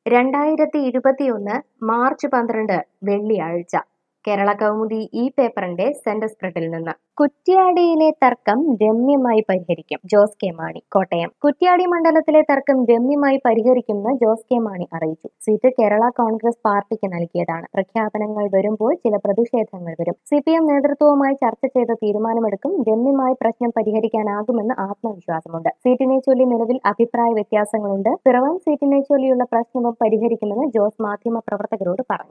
രണ്ടായിരത്തി ഇരുപത്തിയൊന്ന് മാർച്ച് പന്ത്രണ്ട് വെള്ളിയാഴ്ച കേരള കൗമുദി ഈ പേപ്പറിന്റെ സെന്റർ സ്പ്രെഡിൽ നിന്ന് കുറ്റ്യാടിയിലെ തർക്കം രമ്യമായി പരിഹരിക്കും ജോസ് കെ മാണി കോട്ടയം കുറ്റ്യാടി മണ്ഡലത്തിലെ തർക്കം രമ്യമായി പരിഹരിക്കുമെന്ന് ജോസ് കെ മാണി അറിയിച്ചു സീറ്റ് കേരള കോൺഗ്രസ് പാർട്ടിക്ക് നൽകിയതാണ് പ്രഖ്യാപനങ്ങൾ വരുമ്പോൾ ചില പ്രതിഷേധങ്ങൾ വരും സി പി എം നേതൃത്വവുമായി ചർച്ച ചെയ്ത് തീരുമാനമെടുക്കും രമ്യമായി പ്രശ്നം പരിഹരിക്കാനാകുമെന്ന് ആത്മവിശ്വാസമുണ്ട് സീറ്റിനെ ചൊല്ലി നിലവിൽ അഭിപ്രായ വ്യത്യാസങ്ങളുണ്ട് പിറവം സീറ്റിനെ ചൊല്ലിയുള്ള പ്രശ്നവും പരിഹരിക്കുമെന്ന് ജോസ് മാധ്യമ പ്രവർത്തകരോട് പറഞ്ഞു